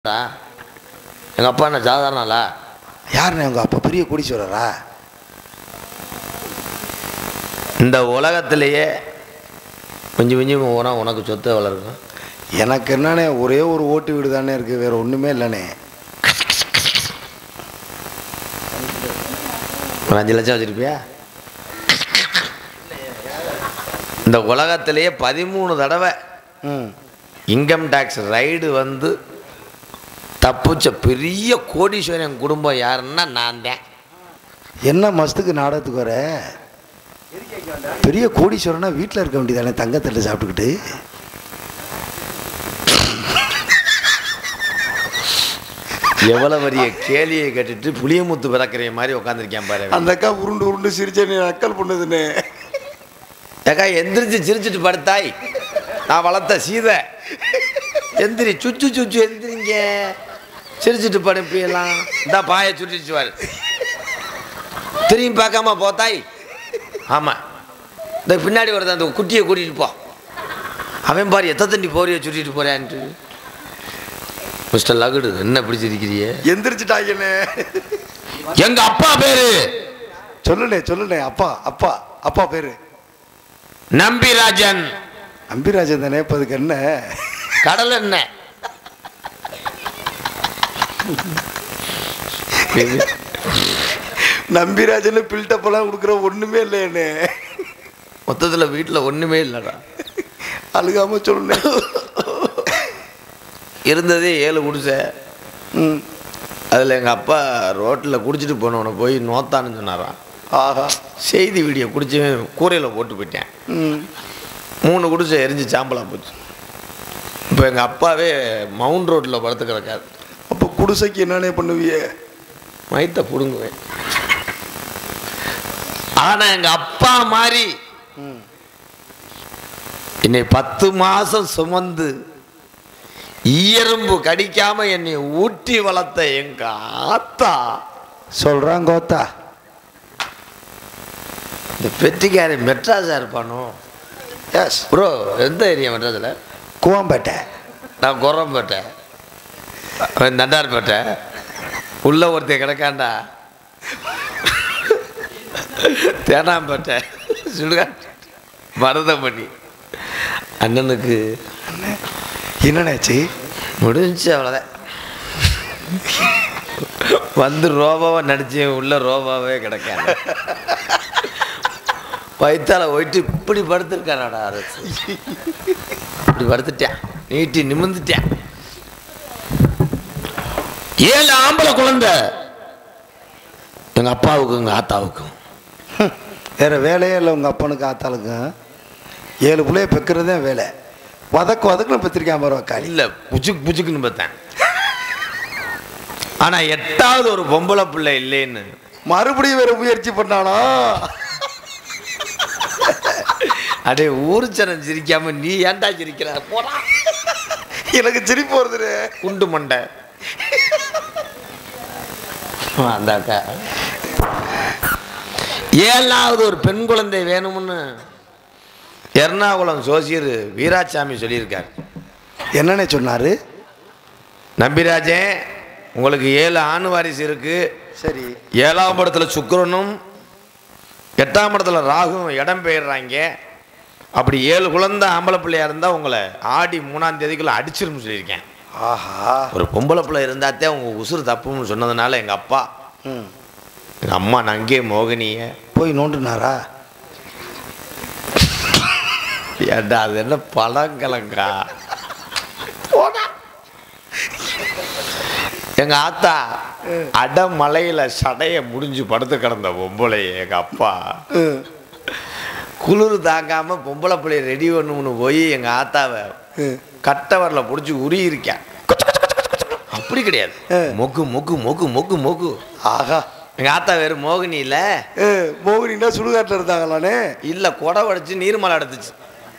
எங்கள் அப்பா என்ன சாதாரணல யாருண்ணே உங்கள் அப்பா பெரிய கோடீஸ்வரரா இந்த உலகத்திலேயே கொஞ்சம் கொஞ்சம் போனால் உனக்கு சொத்து வளர்க்கும் எனக்கு என்னண்ணே ஒரே ஒரு ஓட்டு வீடு தானே இருக்குது வேறு ஒன்றுமே இல்லைண்ணே ஒரு அஞ்சு லட்சம் வச்சுருப்பியா இந்த உலகத்திலேயே பதிமூணு தடவை ம் இன்கம் டேக்ஸ் ரைடு வந்து தப்புச்ச பெரிய கோடீஸ்வரன் குடும்பம் யாருன்னா நான் தான் என்ன மஸ்துக்கு நாடகத்துக்கு வர பெரிய கோடீஸ்வரனா வீட்டில் இருக்க வேண்டியதானே தங்கத்தட்டு சாப்பிட்டுக்கிட்டு எவ்வளோ பெரிய கேலியை கட்டிட்டு புளியமுத்து பிறக்கிற மாதிரி உட்காந்துருக்கேன் பாரு அந்த அக்கா உருண்டு உருண்டு சிரிச்சே நீ அக்கல் பண்ணுதுண்ணே ஏக்கா எந்திரிச்சு சிரிச்சிட்டு படுத்தாய் நான் வளர்த்த சீதை எந்திரி சுச்சு சுச்சு எந்திரிங்க சிரிச்சிட்டு படுப்பியெல்லாம் இந்த பாயை சுட்டிச்சு வாரு திரும்பி பார்க்காம போத்தாய் ஆமாம் இந்த பின்னாடி வருது அந்த குட்டியை கூட்டிகிட்டு போ அவன் பாரு எத்த தண்டி போறிய சுட்டிட்டு போறான்ட்டு மிஸ்டர் லகுடு என்ன பிடிச்சிருக்கிறியே எந்திரிச்சிட்டாங்கண்ணே எங்க அப்பா பேரு சொல்லுண்ணே சொல்லுண்ணே அப்பா அப்பா அப்பா பேர் நம்பிராஜன் அம்பிராஜன் தானே இப்போ அதுக்கு என்ன கடல் என்ன நம்பிராஜன் பில்டப்பெல்லாம் கொடுக்குற ஒன்றுமே இல்லையண்ணே மொத்தத்தில் வீட்டில் ஒன்றுமே இல்லைடா அழுகாம சொல்லுண்ணே இருந்ததே ஏழு குடிசை ம் அதில் எங்கள் அப்பா ரோட்டில் குடிச்சிட்டு போனவனை போய் நோத்தான்னு சொன்னாராம் ஆஹா செய்தி வீடியோ குடிச்சு கூரையில் போட்டு போயிட்டேன் ம் மூணு குடிசை எரிஞ்சு சாம்பலாக போச்சு இப்போ எங்கள் அப்பாவே மவுண்ட் ரோட்டில் படுத்து கிடக்காது அப்போ குடிசைக்கு என்னண்ணே பண்ணுவிய மயத்தை பிடுங்குவேன் ஆனால் எங்கள் அப்பா மாதிரி என்னை பத்து மாதம் சுமந்து ஈயரும்பு கடிக்காம என்னை ஊட்டி வளர்த்த எங்க ஆத்தா சொல்கிறான் கோத்தா இந்த பெட்டிக்காரி மெட்ராஸா இருப்பானோ எஸ் ப்ரோ எந்த ஏரியா மெட்ராஸில் கூவம்பேட்டை நான் குரம்பேட்டை அவன் தண்டார்பேட்டை உள்ள ஒருத்தன் கிடக்காண்டா தேனாம்பேட்டை சுடுகா மருதமணி அண்ணனுக்கு என்னண்ணாச்சு முடிஞ்சு அவ்வளோதான் வந்து ரோபாவை நடிச்சு உள்ள ரோபாவே கிடக்காங்க வயிற்றால போயிட்டு இப்படி படுத்திருக்கானடா அரசு இப்படி படுத்துட்டேன் நீட்டி நிமிர்ந்துட்டேன் ஏழு ஆம்பளை குழந்தை எங்க அப்பாவுக்கும் எங்க ஆத்தாவுக்கும் வேற வேலையே இல்லை உங்கள் அப்பனுக்கு ஆத்தாளுக்கும் ஏழு பிள்ளைய பெக்கிறதே வேலை வதக்கு வதக்குன்னு பெற்றிருக்கான் பாரு காளி இல்ல புச்சுக்கு புச்சுக்குன்னு பார்த்தேன் ஆனா எட்டாவது ஒரு பொம்பளை பிள்ளை இல்லைன்னு மறுபடியும் வேற முயற்சி பண்ணானா அடே ஊருச்சனம் சிரிக்காம நீ ஏன்டா சிரிக்கிற போடா எனக்கு சிரிப்பு வருதுரு குண்டு மண்டை அந்த அக்கா ஏழாவது ஒரு பெண் குழந்தை வேணும்னு எர்ணாகுளம் ஜோசியர் வீராசாமி சொல்லியிருக்கார் என்னண்ணே சொன்னாரு நம்பிராஜன் உங்களுக்கு ஏழு ஆண் வாரிசு இருக்கு சரி ஏழாம் இடத்துல சுக்கிரனும் எட்டாம் இடத்துல ராகும் இடம் பெயர்றாங்க அப்படி ஏழு குழந்தை ஆம்பளை பிள்ளையா இருந்தால் உங்களை ஆடி மூணாம் தேதிக்குள்ள அடிச்சிரும்னு சொல்லியிருக்கேன் ஆஹா ஒரு பொம்பளை பிள்ளை இருந்தாத்தே உங்க உசுறு தப்புன்னு சொன்னதுனால எங்கள் அப்பா ம் எங்கள் அம்மா நங்கே மோகினிய போய் நோண்டுனாரா ஏண்டா அது என்ன பழங்கலங்கா எங்க ஆத்தா அடமலையில சடைய முடிஞ்சு படுத்து கிடந்த பொம்பளை எங்க அப்பா ம் குளிர் தாங்காம பொம்பளை பிள்ளைய ரெடி பண்ணணும்னு போய் எங்க ஆத்தாவை ம். கட்டவரில் பிடிச்சி உரி இருக்கேன் அப்படி கிடையாது மொக்கு மொக்கு மொக்கு மொக்கு மொக்கு ஆஹா எங்க ஆத்தா வேறு மோகினி இல்ல ஏ மோகினின்னா சுடுகாட்டில் இருந்தாங்களானே இல்ல குடை உடைச்சு நீர்மலை எடுத்துச்சு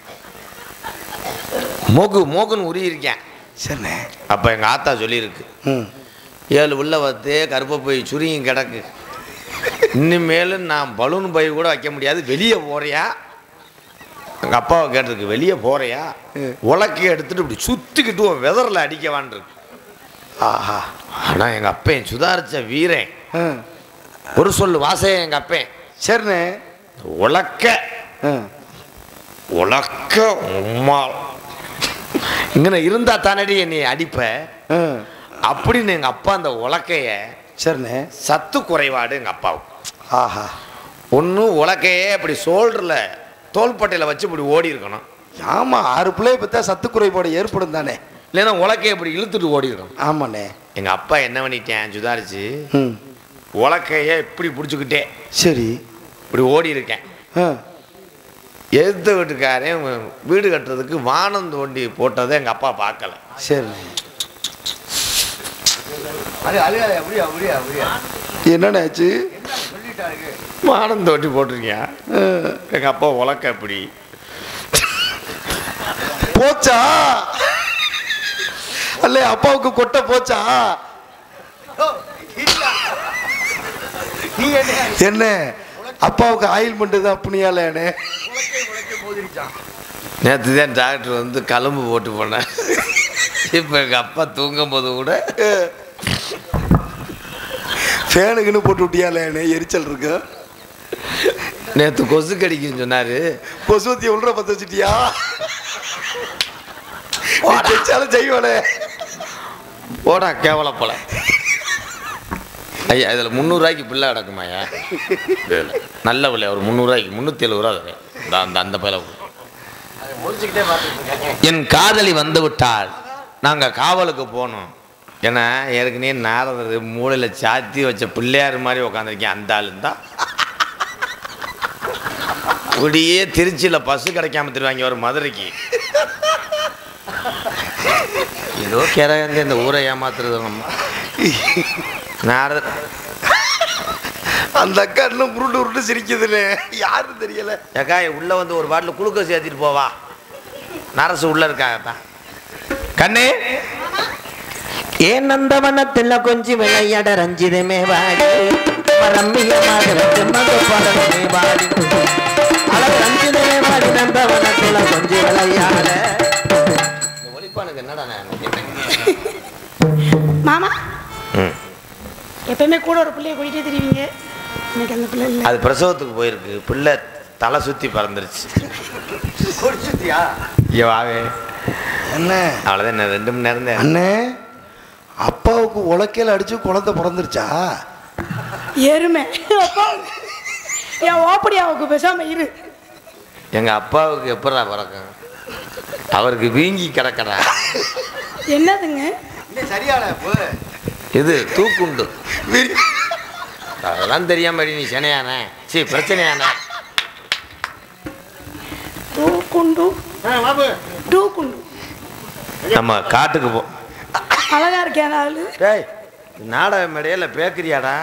மோக்கு மோக்குன்னு உரி இருக்கேன் சரிண்ணே அப்ப எங்க ஆத்தா சொல்லியிருக்கு ம் ஏழு உள்ள வந்து கருப்பை போய் சுருங்கி கிடக்கு இனிமேலும் நான் பலூன் பை கூட வைக்க முடியாது வெளியே போறியா எங்கள் அப்பாவை கேட்டிருக்கு வெளியே போறியா உலக்கி எடுத்துட்டு இப்படி சுற்றிக்கிட்டு உன் வெதரில் அடிக்கவான் இருக்கு ஆஹா ஆனா எங்க அப்பன் சுதாரிச்ச வீரன் ஆ. ஒரு சொல்லு வாசைய எங்க அப்பன் சரிண்ணே உலக்க ஆ. உலக்க உம்மா இங்கன இருந்தா தானடி நீ அடிப்ப ஆ. அப்படின்னு எங்க அப்பா அந்த உலக்கைய சரிண்ணே சத்து குறைபாடு எங்க அப்பாவுக்கு ஆஹா ஒன்று உலக்கையே அப்படி சோல்டரில் தோள்பட்டையில் வச்சு இப்படி ஓடி இருக்கணும் ஆமா ஆறு பிள்ளைய பார்த்தா சத்து குறைபாடு ஏற்படும் தானே இல்லைன்னா உலக்கையை இப்படி இழுத்துட்டு ஓடி இருக்கணும் ஆமாண்ணே எங்கள் அப்பா என்ன பண்ணிட்டேன் சுதாரிச்சு ம் உலக்கையை இப்படி பிடிச்சிக்கிட்டே சரி இப்படி ஓடி இருக்கேன் ஆ எதிர்த்த வீட்டுக்காரன் வீடு கட்டுறதுக்கு வானம் தோண்டி போட்டதை எங்கள் அப்பா பார்க்கல சரிண்ணே என்னண்ணே ஆச்சு வானம் தோண்டி போட்டிருக்கேன் ஆ. எங்கள் அப்பா உலக்க இப்படி போச்சா அல்ல அப்பாவுக்கு கொட்டை போச்சா என்ன அப்பாவுக்கு ஆயில் பண்ணுறது அப்படியாலே நேற்று தான் டாக்டர் வந்து கழும்பு போட்டு போனேன் இப்போ எங்கள் அப்பா தூங்கும் போது கூட ஃபேனுக்குன்னு போட்டு விட்டியாலே எரிச்சல் இருக்கு நேற்று கொசு கடிக்குன்னு சொன்னார் கொசுவத்தி உள்ள பத்த வச்சுட்டியா வச்சாலும் செய்வானே போடா கேவல போல ஐயா இதில் முந்நூறுரூவாய்க்கு பிள்ளை கிடக்குமாய்யா இல்ல. நல்ல பிள்ளை ஒரு முந்நூறுரூவாய்க்கு முந்நூற்றி எழுபது ரூபா தரேன் இந்த அந்த அந்த பையில என் காதலி வந்து விட்டால் நாங்கள் காவலுக்கு போனோம் ஏன்னா ஏற்கனவே நாரதர் மூளையில் சாத்தி வச்ச பிள்ளையார் மாதிரி உட்காந்துருக்கேன் அந்த ஆளு தான் இப்படியே திருச்சியில் பஸ் கிடைக்காம திருவாங்க ஒரு மதுரைக்கு ஏதோ கிரகங்க இந்த ஊரை ஏமாத்துறது நம்ம நாரதர் அந்த அக்கா இன்னும் உருண்டு உருண்டு சிரிக்குதுன்னு யாரும் தெரியல ஏக்கா உள்ள வந்து ஒரு பாட்டில் குளுக்கோஸ் ஏற்றிட்டு போவா நரசு உள்ள இருக்காங்கத்தான் கண்ணே ஏன் நந்தவனத்துல கொஞ்சி விளையாட ரஞ்சிதமே வாடி ரம்மிய மாதிரி மக படமே வாடி அழ ரஞ்சிதமே வாடி நந்தவனத்துல கொஞ்சி விளையாட இந்த ஒலிப்பானுக்கு என்னடா நான் மாமா ம் எப்பயுமே கூட ஒரு பிள்ளைய கூட்டிகிட்டே தெரிவிங்க இன்னைக்கு அந்த பிள்ளை இல்லை அது பிரசவத்துக்கு போயிருக்கு பிள்ளை தலை சுற்றி பறந்துருச்சு ஐயோ வாவே என்ன அவ்வளோதான் இன்னும் ரெண்டு மணி நேரம் தான் அண்ணே அப்பாவுக்கு உலக்கையில் அடிச்சு குழந்தை பிறந்துருச்சா எருமை அப்பா என் ஓப்படியாவுக்கு பேசாம இரு எங்கள் அப்பாவுக்கு எப்படா பிறக்கும் அவருக்கு வீங்கி கிடக்கடா என்னதுங்க இது தூக்குண்டு அதெல்லாம் தெரியாம நீ செனையானே சரி பிரச்சனையானே தூக்குண்டு டூக்குண்டு நம்ம காட்டுக்கு போ அழகா இருக்கேன் ஆளு டேய் நாடக மேடையில பேக்கரியாடா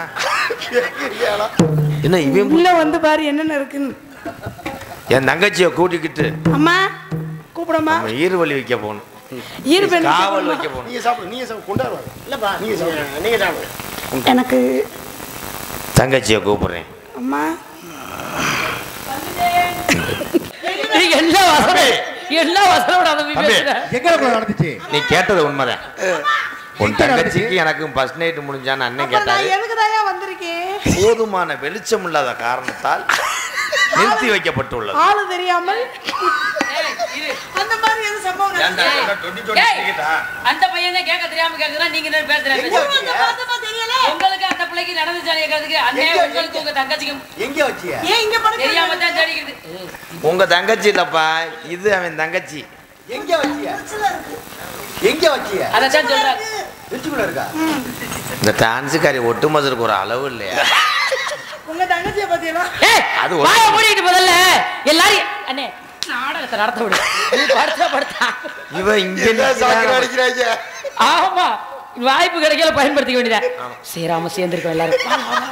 என்ன இவன் உள்ள வந்து பாரு என்னென்ன இருக்குன்னு என் தங்கச்சியை கூட்டிக்கிட்டு அம்மா கூப்பிடமா நம்ம ஈர்வழி வைக்க போகணும் ஈர்ப்பு காவல் வைக்க போகணும் நீங்க சாப்பிடு நீங்க சாப்பிடு கொண்டாடுவாங்க இல்லப்பா நீங்க சாப்பிடு நீங்க சாப்பிடு எனக்கு தங்கச்சியை கூப்பிடுறேன் அம்மா எல்லா வசனம் எல்லா வசனம் தம்பி தம்பி. பேசுற எங்களுக்குள்ள நடந்துச்சு நீ கேட்டது உண்மைதான் உன் தங்கச்சிக்கு எனக்கும் ஃபர்ஸ்ட் நைட் முடிஞ்சான்னு அண்ணன் அப்ப நான் கேட்டாரு எதுக்கு தாயா வந்திருக்கேன் போதுமான வெளிச்சம் இல்லாத காரணத்தால் நிறுத்தி வைக்கப்பட்டுள்ளது ஆளு தெரியாமல் அந்த மாதிரி எதுவும் சம்பவம் நடந்துச்சு? ஏய், அந்த பையன் தான் கேட்க தெரியாம கேக்குறான் நீங்க என்ன பேர் தெரியாம பேசுறீங்க? அந்த பார்த்தமா தெரியல உங்களுக்கு அந்த பிள்ளைக்கு நடந்துச்சானு கேட்கறதுக்கு அண்ணே உங்களுக்கு உங்க தங்கச்சிக்கும் எங்க வச்சிய ஏன் இங்க தெரியாம படுக்க தான் தேடிக்கிறது உங்க தங்கச்சி இல்லப்பா இது அவன் தங்கச்சி எங்க வச்சிய எங்க வச்சிய அதான் சொல்றாரு வெச்சுக்குள்ள இருக்கா இந்த டான்ஸுக்காரி ஒட்டுமொத்தருக்கு ஒரு அளவு இல்லையா உங்க தங்கச்சிய பாத்தீங்களா ஏய் அது ஒரு- வாய மூடிட்டு முதல்ல எல்லாரும் அண்ணே நாடகத்தை நடத்த விடு நீ படுத்தா படுத்தா இவ இங்க என்ன சாக்கடை நிக்கிறான். அடிக்கிறாங்க ஆமா வாய்ப்பு கிடைக்கல பயன்படுத்திக்க வேண்டியதா சேராம சேர்ந்திருக்கோம் எல்லாரும்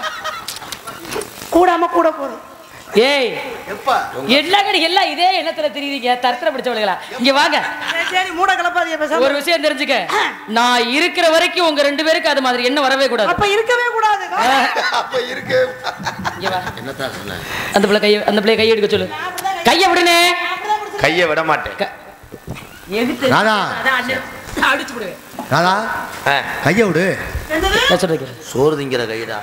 கூடாம கூட போறோம் ஏய் எப்ப எல்லா கடி எல்லாம் இதே எண்ணத்துல தெரியுறீங்க தரத்துல பிடிச்சவளுங்களா இங்க வாங்க சரி, சரி மூட கலப்பாதிய பேசாம ஒரு விஷயம் தெரிஞ்சுக்க நான் இருக்கிற வரைக்கும் உங்க ரெண்டு பேருக்கு அது மாதிரி என்ன வரவே கூடாது அப்ப இருக்கவே கூடாது ஆ, அப்ப இருக்கு இங்க வா. என்னத்தான் சொன்ன அந்த பிள்ளை கைய அந்த பிள்ளை கையை எடுக்க சொல்லு கைய விடுனே கையை விட மாட்டேன் க- எதுக்கு ராதா. அதான் அண்ணன். அடிச்சு விடுவேன் ராதா ஆ, கையை விடு என்னது நான் சொல்றேன் சோறு திங்கிற கைடா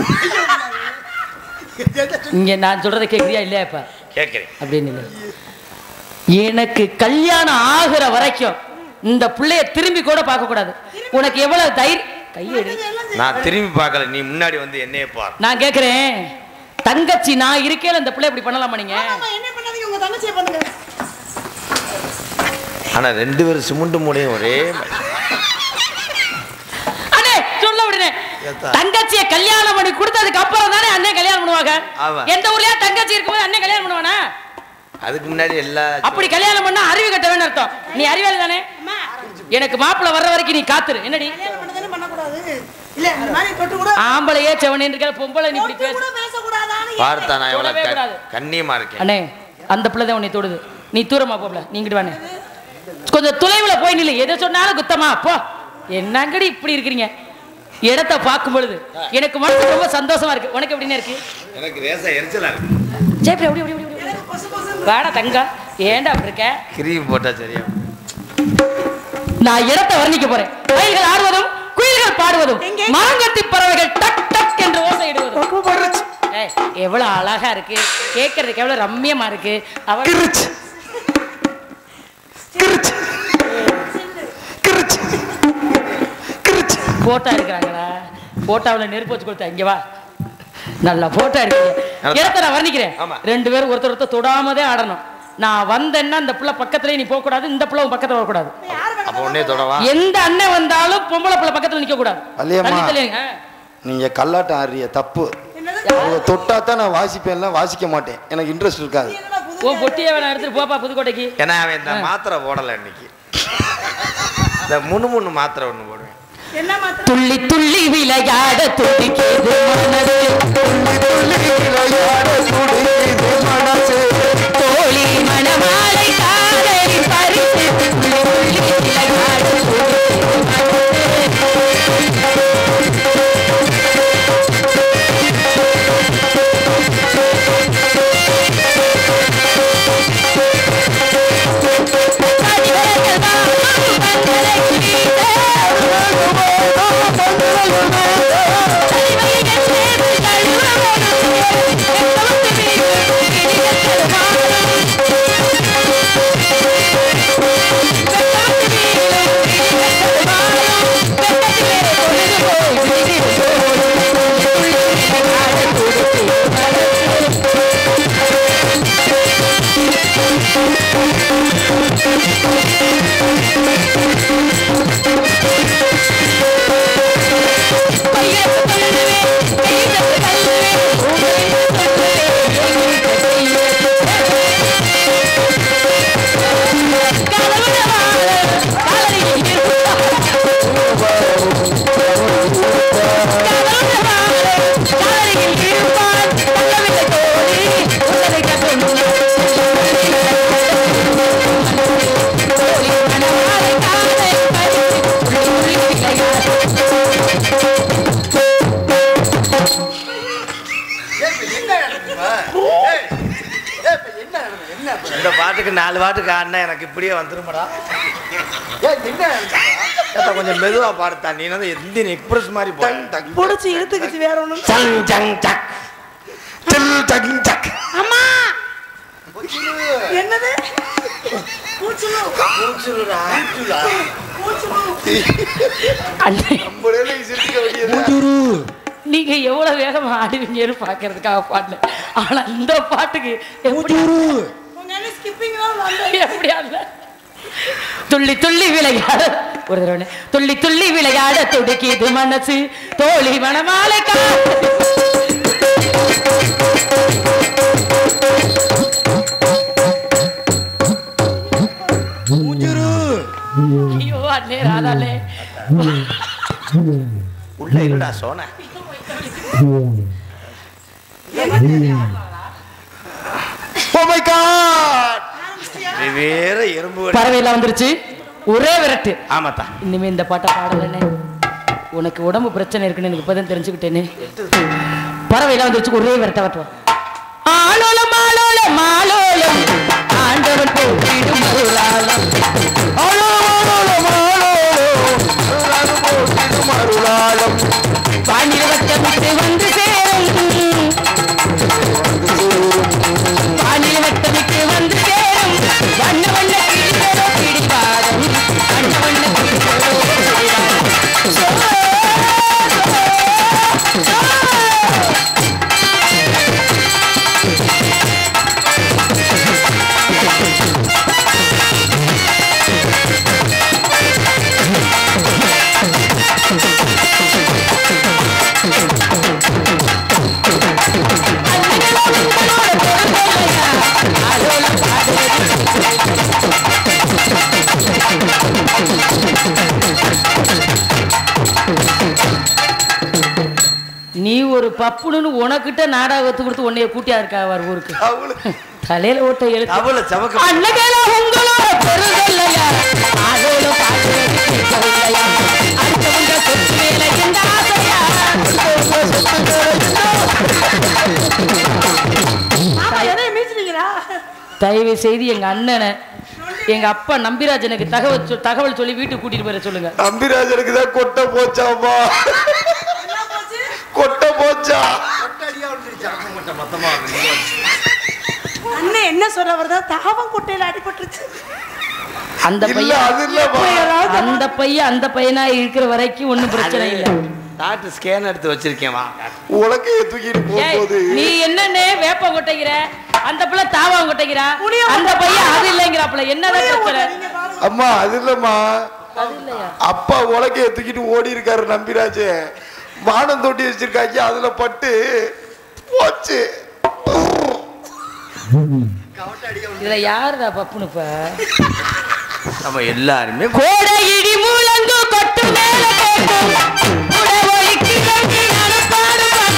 இங்க நான் சொல்றதை கேட்குறியா இல்லையா இப்ப கேட்கிறேன் அப்படின்னு இல்லை எனக்கு கல்யாணம் ஆகுற வரைக்கும் இந்த புள்ளைய திரும்பி கூட பார்க்க கூடாது உனக்கு எவ்வளவு தைரியம் கையெடு நான் திரும்பி பார்க்கல நீ முன்னாடி வந்து என்னைய பார் நான் கேக்குறேன் தங்கச்சி நான் இருக்கேல இந்த பிள்ளை இப்படி பண்ணலாமா நீங்க ஆமா, என்ன பண்ணாதீங்க உங்க தங்கச்சியை பண்ணுங்க ஆனா ரெண்டு பேரும் சிமெண்ட் மூடையும் ஒரே மாதிரி. அண்ணே சொல்ல விடுனே ஏத்தா. தங்கச்சியை கல்யாணம் பண்ணி கொடுத்ததுக்கு அப்புறம் தானே அண்ணன் கல்யாணம் பண்ணுவாங்க ஆமா. எந்த ஊர்லயா தங்கச்சி இருக்கும்போது அண்ணன் கல்யாணம் பண்ணுவானா அதுக்கு முன்னாடி எல்லா அப்படி கல்யாணம் பண்ணா அறிவு கட்ட வேணும் அர்த்தம் நீ அறிவாளி தானே எனக்கு மாப்பிள்ளை வர்ற வரைக்கும் நீ காத்துரு என்னடி கல்யாணம் பண்ணதானே பண்ணக்கூடாது இல்ல இந்த மாதிரி தொட்டு கூட ஆம்பளையே செவனேன்னு இருக்கிற பொம்பளை நீ இப்படி தொட்டு பேச கூட பேசக்கூடாதான்னு பார்த்தா நான் சொல்லவே எவ்வளவு கூடாது. க- கண்ணியமா இருக்கேன் அண்ணே அந்த பிள்ளை தான் உன்னை தொடுது நீ தூரமா போப்ல நீங்கிட்டு வானே கொஞ்சம் தொலைவுல போய் நில்லு எதை சொன்னாலும் குத்தமா போ என்னங்கடி இப்படி இருக்கிறீங்க இடத்த பார்க்கும் பொழுது எனக்கு மனசு ரொம்ப சந்தோஷமா இருக்கு உனக்கு எப்படின்னு இருக்கு எனக்கு ரேசா எரிச்சலா இருக்கு ஜெயப்ரி அப்படி அப்படி அப்படி, அப்படி பொசு பொசு வாடா தங்கம் ஏன்டா அப்படி இருக்க கிரீம் போட்டா சரியா நான் இடத்தை வர்ணிக்க போறேன் மயில்கள் ஆடுவதும் குயில்கள் பாடுவதும் எங்கே? மாங்கத்தி பறவைகள் டக் டக் என்று ஓசையிடுவதும் ஏய், எவ்வளவு அழகா இருக்கு கேட்கறதுக்கு எவ்வளவு ரம்மியமா இருக்கு அவ போட்டோ எடுக்கிறாங்களா போட்டோவில் நெருப்பு வச்சு கொடுத்தா இங்க வா நல்லா போட்டோ எடுக்கிறீங்க இடத்த நான் வர்ணிக்கிறேன் ஆமா. ரெண்டு பேரும் ஒருத்தர் ஒருத்தர் தொடாமதே ஆடணும் நான் வந்தேன்னா இந்த பிள்ளை பக்கத்துலயே நீ போக கூடாது இந்த பிள்ளை உன் பக்கத்துல வரக்கூடாது அப்ப உடனே தொடவா எந்த அண்ணன் வந்தாலும் பொம்பளை பிள்ளை பக்கத்துல நிக்க கூடாது வள்ளியம்மா. தள்ளி தள்ளி நிங்க. நீங்கள் கல்லாட்டம் ஆடுறிய தப்பு என்னது அவங்க தொட்டா தான் நான் வாசிப்பேன்ல வாசிக்க மாட்டேன் எனக்கு இன்ட்ரெஸ்ட் இருக்காது என்னடா புது உன் பொட்டியை வேணா எடுத்துட்டு போப்பா புதுக்கோட்டைக்கு ஏன்னா அவன் இந்த மாத்திரை போடல இன்னைக்கு இந்த முணு முணு மாத்திரை ஒண்ணு போடுவேன் என்ன மாத்திரம் துள்ளி துள்ளி விளையாட துடிக்கிறது மனது தோழி மணமாலை காதலி பறித்து துள்ளி துள்ளி விளையாட துடிக்கிறது மனது. படிவர்கள் வாழும் பந்தலை கிழித்த தலைவைகள் சேர்த்து கழுவணும் வெப்பத்து வீசும் கிளிகள் தடுமாறும் வெப்பத்து வீசும் கிளிகள் தடுமாறும் வெப்பத்திலே பொழுது போய் விடிது போய் துள்ளி விளையாட துடித்து மனசு கையெழுத்து சொல்லுவே கையெழுத்து கல்லுவே உங்களின் சொல்லுவே எங்கிட்ட செய்யுவே கலவர வாழ காலடியில் இருப்பார் கலவர வாழ காலடியில் இருப்பார் தங்கவில்லை தோழி உங்களை கட்டும் தோழி மனவாளை காலை பறித்து உள்ளுள்ளி விளையாடு இந்த பாட்டுக்கு நாலு பாட்டுக்கு ஆடினா எனக்கு இப்படியே வந்துருமாடா ஏத்தா, கொஞ்சம் மெதுவா பாடுத்தா நீ வந்து இந்தியன் எக்ஸ்பிரஸ் மாதிரி போட புடிச்சு இழுத்துக்கிச்சு வேற ஒண்ணும் சங் சங் சக் தில் சங் சக் அம்மா என்னது பூச்சுலு பூச்சுலு அண்ணே நீங்க எவ்வளவு வேகமா ஆடுவீங்கன்னு பாக்குறதுக்காக பாடல ஆனா இந்த பாட்டுக்கு எப்படி உங்க என்ன ஸ்கிப்பிங் தான் எப்படி ஆடல துள்ளி துள்ளி விளையாட ஒரு தடவை ஒண்ணு. துள்ளி துள்ளி விளையாட துடிக்கிது மனசு தோழி மணமாலை கா ஐயோ அண்ணே ராதாண்ணே உள்ள இருடா சோன Oh my God! இது வேற எறும்பு கடி. பறவையெல்லாம் வந்துருச்சு ஒரே விரட்டு ஆமாத்தா இனிமே இந்த பாட்டை பாடலண்ணே உனக்கு உடம்பு பிரச்சனை இருக்குன்னு எனக்கு இப்பதான் தெரிஞ்சுக்கிட்டேனே பறவையெல்லாம் வந்துருச்சு ஒரே விரட்ட வரட்டும் ஆளோலம் ஆளோலம் ஆளோலம் ஆண்டவன் போட்டிடும் அருளாளம் ஆளோ, ஆளோ, ஆளோ, அருளாளம் வானில் வட்டமிட்டு வந்து சேரும் வானில் வட்டமிட்டு வந்து சேரும் வண்ண வண்ண கிளிகளோ பிடிவாதம் வண்ண வண்ண கிளிகளோ பிடிவாதம் நீ ஒரு பப்புன்னு உனக்கிட்ட நாடகத்து கொடுத்து உன்னைய கூட்டியா இருக்கா அவர் ஊருக்கு அவளுக்கு தலையில ஓட்ட எழுத்து அவளை சமக்க அன்னகேல உங்களோட பெருதல்லையா ஆளோட பாடுறது கேட்கவில்லையா அடுத்தவங்க சொத்து மேல இந்த ஆசையா ஆமா எதையும் மீச்சுனீங்களா தயவு செய்து எங்க அண்ணனை எங்க அப்பா நம்பிராஜனுக்கு தகவல் சொல்- தகவல் சொல்லி வீட்டுக்கு கூட்டிட்டு போற சொல்லுங்க நம்பிராஜனுக்கு தான் கொட்டை போச்சாமா கொட்டை போச்சா அண்ணன் என்ன சொல்ற தான் தாவம் குட்டையில அடிபட்டுருச்சு அந்த இல்ல பையன் அது இல்லம்மா அந்த பையன் அந்த பையனா இருக்கிற வரைக்கும் ஒண்ணும் பிரச்சனை இல்லை டாக்டர் ஸ்கேன் எடுத்து வச்சிருக்கேன் வா உலக்கைய தூக்கிட்டு ஏய், போகும்போது நீ என்னன்னு வேப்ப கொட்டைங்கிற அந்த பிள்ளை தாவம் கொட்டைங்கிறா புளிய அந்த பையன் அது இல்லைங்கிறாப்புல என்னதான் பிரச்சனை அம்மா அது இல்லம்மா அது இல்லையா அப்பா உலக்கைய தூக்கிட்டு ஓடி இருக்காரு நம்பிராஜ் வானம் தொட்டி வச்சிருக்காங்க அதுல பட்டு போச்சு இதுல யாருடா பப்புனு இப்ப நம்ம எல்லாருமே கோடை இடி முழங்கு கொட்டு மேல கேட்கும் உடவொலிக்கு நம்பி நடப்பாடுவான்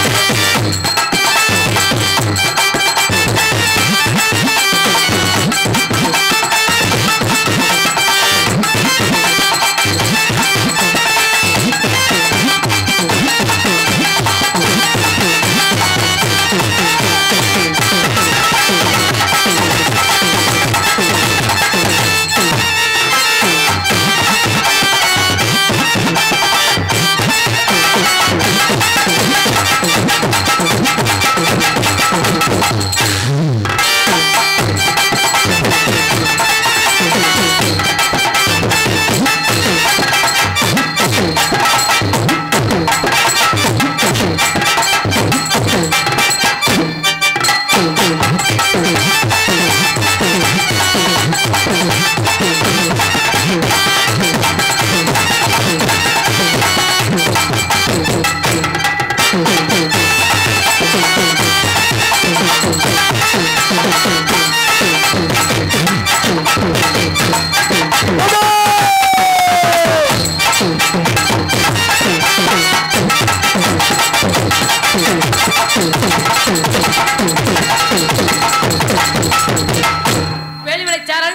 வேலிமலைச்சாரல்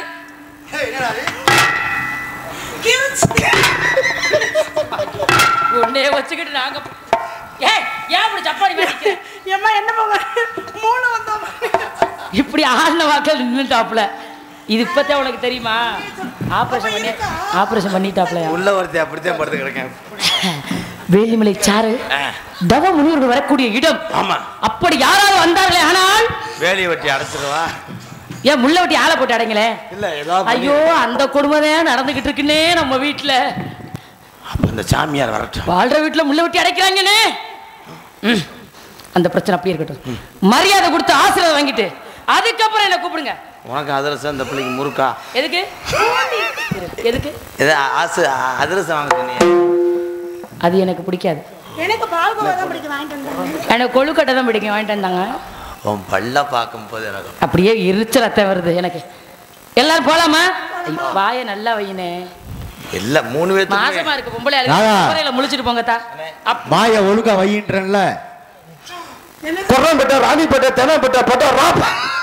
உன்னைய வச்சுக்கிட்டு நாங்க ஏய் ஏன் இப்படி சப்பாடி மாதிரி நிக்கிற? ஏம்மா என்ன போங்க மூணு வந்தோம் இப்படி ஆடின வாக்கில் நின்றுட்டாப்ல இது இப்பத்தான் உனக்கு தெரியுமா ஆபரேஷன் பண்ணி ஆபரேஷன் பண்ணிட்டாப்லயா உள்ள ஒருத்தி அப்படித்தான் படுத்து கிடக்கேன் வேலிமலை சாறு ஆ, தவ முனிவர்கள் வரக்கூடிய இடம் ஆமா அப்படி யாராவது வந்தார்களே ஆனால் வேலையை வெட்டி அடைச்சிருவா ஏன் முள்ள வெட்டி ஆளை போட்டு அடைங்களே இல்ல ஏதாவது ஐயோ அந்த கொடுமை தான் நடந்துகிட்டு இருக்குன்னே நம்ம வீட்டுல அப்ப இந்த சாமியார் வரட்டும் வாழ்ற வீட்டுல முள்ள வெட்டி அடைக்கிறாங்கன்னு ம். அந்த பிரச்சனை அப்படியே இருக்கட்டும் மரியாதை கொடுத்து ஆசீர்வாதம் வாங்கிட்டு அதுக்கப்புறம் என்ன கூப்பிடுங்க உனக்கு அதிரசம் இந்த பிள்ளைக்கு முறுக்கா எதுக்கு எதுக்கு ஏதோ ஆசு அதிரசம் வாங்க சொன்னீங்க அது எனக்கு பிடிக்காது எனக்கு பால்கோவா தான் பிடிக்கும் வாங்கிட்டு வந்தேன் எனக்கு கொழுக்கட்டை தான் பிடிக்கும் வாங்கிட்டு வந்தாங்க உன் பல்ல பார்க்கும்போது எனக்கு அப்படியே எரிச்சலத்தை வருது எனக்கு எல்லாரும் போலாமா ஐயோ, வாயை நல்லா வையினே இல்ல மூணு பேர்த்துக்குமே மாசமா இருக்கு பொம்பளை ராதா. அழுகையில முழிச்சிட்டு போங்கத்தா அப்- மாய ஒழுங்கா வையின்றேன்ல கொர்றம்பேட்டை ராணிப்பேட்டை தெனப்பேட்டை பட்டா ராப்